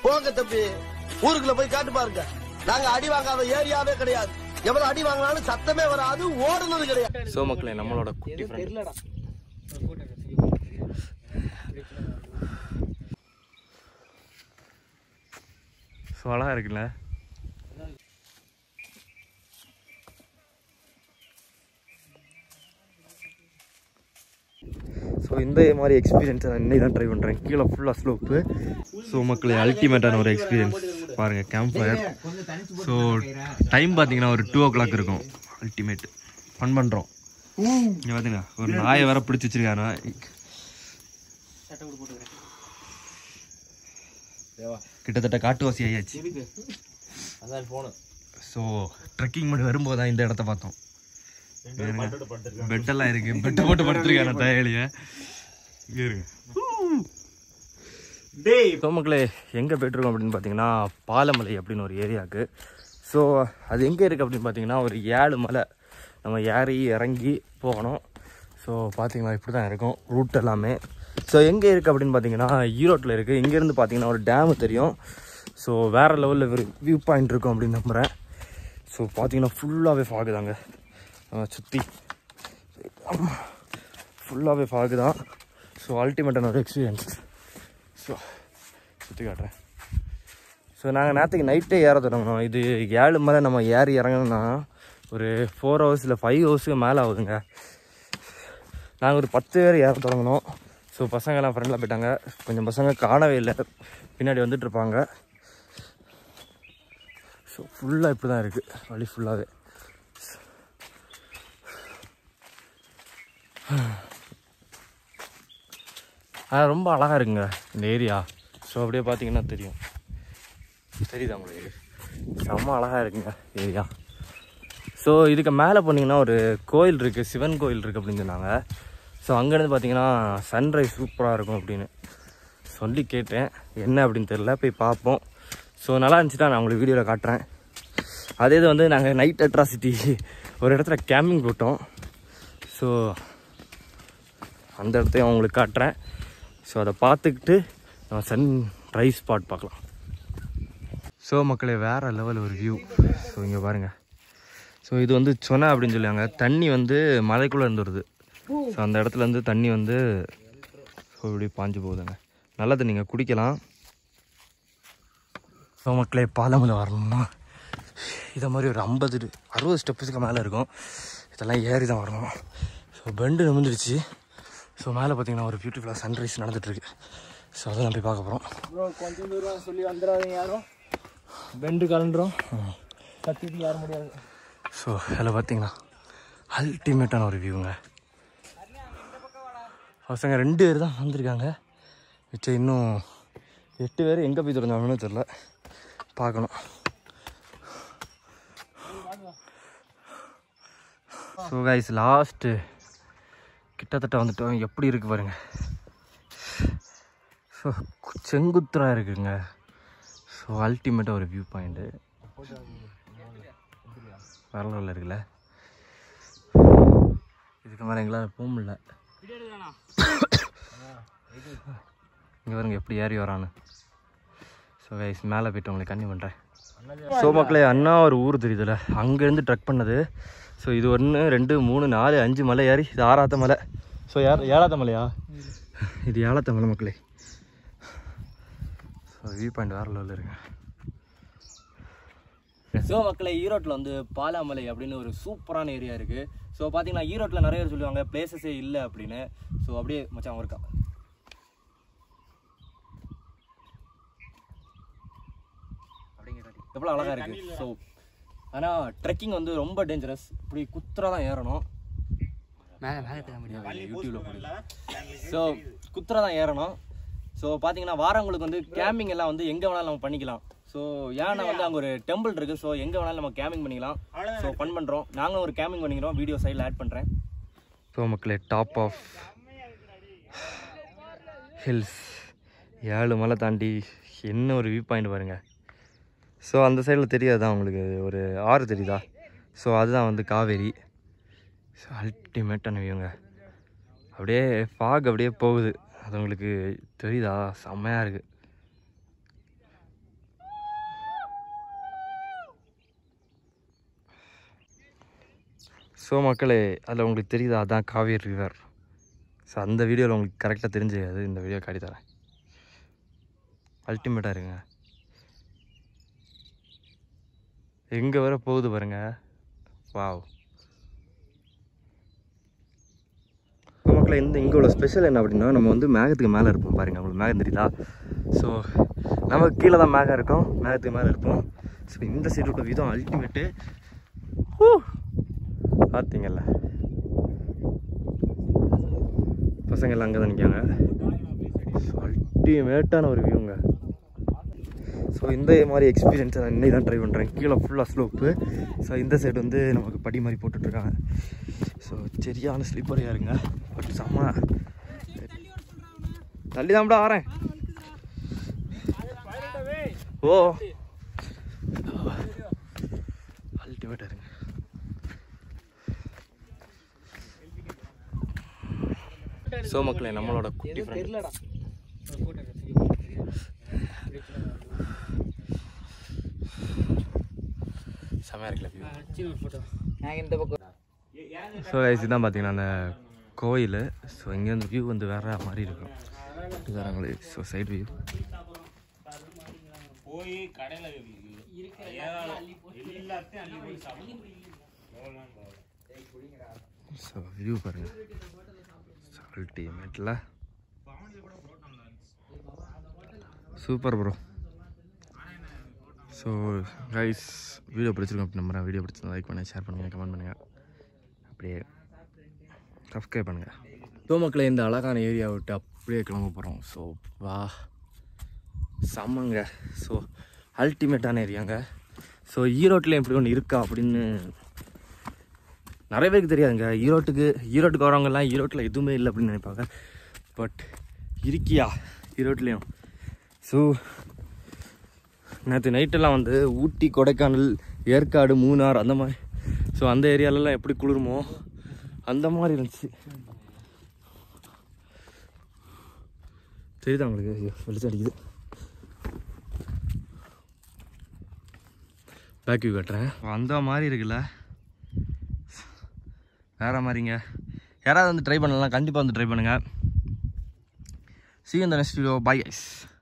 போங்க தம்பி ஊருக்குள்ள போய் காட்டு பாருங்க நாங்க அடி வாங்காத ஏரியாவே கிடையாது எவ்வளவு அடி வாங்கினாலும் சத்தமே வராது ஓடுனது கிடையாது ஸோ மக்களே நம்மளோட குட்டி ஃப்ரெண்ட் ஸோ அழகா இருக்குல்ல ஸோ இந்த மாதிரி எக்ஸ்பீரியன்ஸை நான் இன்னைக்கு தான் ட்ரை பண்ணுறேன் கீழே ஃபுல்லாக ஸ்லோப்பு ஸோ மக்களே அல்டிமேட்டான ஒரு எக்ஸ்பீரியன்ஸ் பாருங்கள் கேம்ப் ஃபயர் ஸோ டைம் பார்த்தீங்கன்னா ஒரு டூ ஓ கிளாக் இருக்கும் அல்டிமேட் ஃபன் பண்ணுறோம் இங்கே பார்த்தீங்க ஒரு நாயை வேற பிடிச்சி வச்சிருக்காரு கிட்டத்தட்ட காட்டுவாசி ஆயாச்சு அதான் போன ஸோ ட்ரெக்கிங் பண்ணி வரும்போது தான் இந்த இடத்த பார்த்தோம் பெட்டெல்லாம் இருக்கு பெட்டை போட்டு படுத்துருக்காரு டயலிய இருங்க ஸோ மக்களே எங்கே போயிட்டுருக்கோம் அப்படின்னு பார்த்தீங்கன்னா பாலமலை அப்படின்னு ஒரு ஏரியாவுக்கு ஸோ அது எங்கே இருக்குது அப்படின்னு பார்த்தீங்கன்னா ஒரு ஏழு மலை நம்ம ஏறி இறங்கி போகணும் ஸோ பார்த்தீங்களா இப்படி தான் இருக்கும் ரூட் எல்லாமே ஸோ எங்கே இருக்குது அப்படின்னு பார்த்தீங்கன்னா ஈரோட்டில் இருக்குது இங்கேருந்து பார்த்தீங்கன்னா ஒரு டேமு தெரியும் ஸோ வேறு லெவலில் ஒரு வியூ பாயிண்ட் இருக்கும் அப்படின்னு நம்புகிறேன் ஸோ பார்த்தீங்கன்னா ஃபுல்லாகவே ஃபாகு தாங்க சுற்றி ஃபுல்லாகவே ஃபாகு தான் ஸோ அல்டிமேட்டான ஒரு எக்ஸ்பீரியன்ஸ் ஸோ சுற்றி காட்டுறேன் ஸோ நாங்கள் நேற்றுக்கு நைட்டே ஏற தொடங்கணும் இது ஏழு மேலே நம்ம ஏறி இறங்கணும்னா ஒரு ஃபோர் ஹவர்ஸ் இல்லை ஃபைவ் ஹவர்ஸுக்கு மேலே ஆகுதுங்க நாங்கள் ஒரு பத்து பேர் ஏற தொடங்கினோம் ஸோ பசங்கெல்லாம் ஃப்ரெண்டில் போயிட்டாங்க கொஞ்சம் பசங்க காணவே இல்லை பின்னாடி வந்துட்டு இருப்பாங்க ஸோ ஃபுல்லாக இப்படி தான் இருக்குது வழி ஃபுல்லாகவே ஆனால் ரொம்ப அழகாக இருக்குங்க இந்த ஏரியா ஸோ அப்படியே பார்த்தீங்கன்னா தெரியும் தெரியுதா உங்களுக்கு செம்ம அழகாக இருக்குங்க ஏரியா ஸோ இதுக்கு மேலே போனீங்கன்னா ஒரு கோயில் இருக்குது சிவன் கோயில் இருக்குது அப்படின்னு சொன்னாங்க ஸோ அங்கேருந்து பார்த்தீங்கன்னா சன்ரைஸ் சூப்பராக இருக்கும் அப்படின்னு சொல்லி கேட்டேன் என்ன அப்படின்னு தெரில போய் பார்ப்போம் ஸோ நல்லா இருந்துச்சுட்டா நான் உங்களுக்கு வீடியோவில் காட்டுறேன் அதே இது வந்து நாங்கள் நைட் அட்ராசிட்டி ஒரு இடத்துல கேம்பிங் போட்டோம் ஸோ அந்த இடத்தையும் உங்களுக்கு காட்டுறேன் ஸோ அதை பார்த்துக்கிட்டு நம்ம சன் ரைஸ் ஸ்பாட் பார்க்கலாம் ஸோ மக்களே வேறு லெவல் ஒரு வியூ ஸோ இங்கே பாருங்கள் ஸோ இது வந்து சொன அப்படின்னு சொல்லுவாங்க தண்ணி வந்து மலைக்குள்ளே இருந்து வருது ஸோ அந்த இடத்துல இருந்து தண்ணி வந்து ஸோ இப்படி பாஞ்சு போகுதுங்க நல்லது நீங்கள் குடிக்கலாம் ஸோ மக்களே பாலமலை வரணும்னா இதை மாதிரி ஒரு ஐம்பது அறுபது ஸ்டெப்ஸுக்கு மேலே இருக்கும் இதெல்லாம் ஏறி தான் வரணும் ஸோ பெண்டு நிமிந்துடுச்சு ஸோ மேலே பார்த்தீங்கன்னா ஒரு பியூட்டிஃபுல்லாக சன்ரைஸ் நடந்துட்டுருக்கு ஸோ அதை நான் போய் பார்க்க போகிறோம் ப்ரோ கொஞ்சம் தூரம் சொல்லி வந்துடாதீங்க யாரும் பெண்டு கலண்டுரும் கத்திட்டு யாரும் முடியாது ஸோ அதில் பார்த்தீங்கன்னா அல்டிமேட்டான ஒரு வியூங்க பசங்க ரெண்டு பேர் தான் வந்திருக்காங்க மிச்சம் இன்னும் எட்டு பேர் எங்கே போய் திறந்தாங்கன்னு தெரில பார்க்கணும் ஸோ கைஸ் லாஸ்ட்டு கிட்டத்தட்ட வந்துட்டோம் எப்படி இருக்கு பாருங்க ஸோ செங்குத்துறா இருக்குங்க ஸோ அல்டிமேட்டாக ஒரு வியூ பாயிண்ட்டு வரலாறுல இருக்குல்ல இதுக்கு மேலே எங்களால் போக முடியல இங்கே பாருங்க எப்படி ஏறி வரான்னு ஸோ கைஸ் மேலே போயிட்டு உங்களுக்கு கண்ணி பண்ணுறேன் ஸோ மக்களே அண்ணா ஒரு ஊர் தெரியுதுல்ல அங்கேருந்து ட்ரக் பண்ணது ஸோ இது ஒன்று ரெண்டு மூணு நாலு அஞ்சு மலை ஏறி இது ஆறாத்த மலை ஸோ யார் ஏழாத்த மலையா இது ஏழாத்த மலை மக்களே ஸோ வியூ பாயிண்ட் வேறு லெவலில் இருக்கு ஸோ மக்களை ஈரோட்டில் வந்து பாலாமலை அப்படின்னு ஒரு சூப்பரான ஏரியா இருக்குது ஸோ பார்த்தீங்கன்னா ஈரோட்டில் நிறைய பேர் சொல்லுவாங்க பிளேசஸே இல்லை அப்படின்னு ஸோ அப்படியே மச்சான் இருக்கா எவ்வளோ அழகாக இருக்குது ஸோ ஆனால் ட்ரெக்கிங் வந்து ரொம்ப டேஞ்சரஸ் இப்படி குத்துறா தான் ஏறணும் மேலே மேலே யூடியூப்பில் போடுது ஸோ குத்துறா தான் ஏறணும் ஸோ பார்த்தீங்கன்னா வாரங்களுக்கு வந்து கேம்பிங் எல்லாம் வந்து எங்கே வேணாலும் நம்ம பண்ணிக்கலாம் ஸோ ஏன்னா வந்து அங்கே ஒரு டெம்பிள் இருக்குது ஸோ எங்கே வேணாலும் நம்ம கேம்பிங் பண்ணிக்கலாம் ஸோ ஃபன் பண்ணுறோம் நாங்களும் ஒரு கேம்பிங் பண்ணிக்கிறோம் வீடியோ சைடில் ஆட் பண்ணுறேன் ஸோ மக்களே டாப் ஆஃப் ஹில்ஸ் ஏழு மலை தாண்டி என்ன ஒரு வியூ பாயிண்ட் பாருங்க ஸோ அந்த சைடில் தெரியாதா உங்களுக்கு ஒரு ஆறு தெரியுதா ஸோ அதுதான் வந்து காவேரி ஸோ அல்டிமேட்டான வியூங்க அப்படியே ஃபாக் அப்படியே போகுது அது உங்களுக்கு தெரியுதா செம்மையாக இருக்குது ஸோ மக்களே அதில் உங்களுக்கு தெரியுதா அதான் காவேரி ரிவர் ஸோ அந்த வீடியோவில் உங்களுக்கு கரெக்டாக தெரிஞ்சுக்காது இந்த வீடியோ காட்டி தரேன் அல்டிமேட்டாக இருங்க எங்கே வர போகுது பாருங்க வாவ் மக்களை இந்த இங்கே உள்ள ஸ்பெஷல் என்ன அப்படின்னா நம்ம வந்து மேகத்துக்கு மேலே இருப்போம் பாருங்க உங்களுக்கு மேகம் தெரியுதா ஸோ நமக்கு கீழே தான் மேகம் இருக்கும் மேகத்துக்கு மேலே இருப்போம் ஸோ இந்த சைடு உள்ள விதம் அல்டிமேட்டு பார்த்தீங்கல்ல பசங்க எல்லாம் அங்கே தான் நிற்காங்க அல்டிமேட்டான ஒரு வியூங்க ஸோ இந்த மாதிரி எக்ஸ்பீரியன்ஸை நான் இன்னைக்கு தான் ட்ரை பண்ணுறேன் கீழே ஃபுல்லாக ஸ்லோப்பு ஸோ இந்த சைடு வந்து நமக்கு படி மாதிரி போட்டுட்ருக்காங்க ஸோ சரியான ஸ்லிப்பரையாக இருங்க பட் செம்ம தள்ளி தான்டா வரேன் ஓ அல்டிமேட்டாக இருங்க ஸோ மக்களே நம்மளோட குட்டி ஃப்ரெண்ட் செமையாக இருக்குல்ல ஸோ இதுதான் பார்த்தீங்கன்னா அந்த கோயில் ஸோ இங்கேருந்து வியூ வந்து வேற மாதிரி இருக்கும் இதுதாங்களே so side view so view பாருங்க அல்டிமேட்டில் super bro so guys video பிடிச்சிருக்கோம் அப்படி நம்புறேன் வீடியோ பிடிச்சிருந்தா லைக் பண்ணுங்கள் ஷேர் பண்ணுங்கள் கமெண்ட் பண்ணுங்கள் அப்படியே சப்ஸ்கிரைப் பண்ணுங்கள் ஸோ மக்களை இந்த அழகான ஏரியா விட்டு அப்படியே கிளம்ப போகிறோம் ஸோ வா செம்மங்க ஸோ அல்டிமேட்டான ஏரியாங்க ஸோ ஈரோட்டில் இப்படி ஒன்று இருக்கா அப்படின்னு நிறைய பேருக்கு தெரியாதுங்க ஈரோட்டுக்கு ஈரோட்டுக்கு வரவங்கெல்லாம் ஈரோட்டில் எதுவுமே இல்லை அப்படின்னு நினைப்பாங்க பட் இருக்கியா ஈரோட்லேயும் ஸோ நேற்று நைட்டெல்லாம் வந்து ஊட்டி கொடைக்கானல் ஏற்காடு மூணார் அந்த மாதிரி ஸோ அந்த ஏரியாலலாம் எப்படி குளிருமோ அந்த மாதிரி இருந்துச்சு தெரியுதா உங்களுக்கு ஐயோ, வெளிச்சம் அடிக்குது பேக் வியூ கட்டுறேன் அந்த மாதிரி இருக்குல்ல வேற மாதிரிங்க யாராவது வந்து ட்ரை பண்ணலாம் கண்டிப்பாக வந்து ட்ரை பண்ணுங்கள் சி இந்த நெக்ஸ்ட் வீடியோ பை ஐஸ்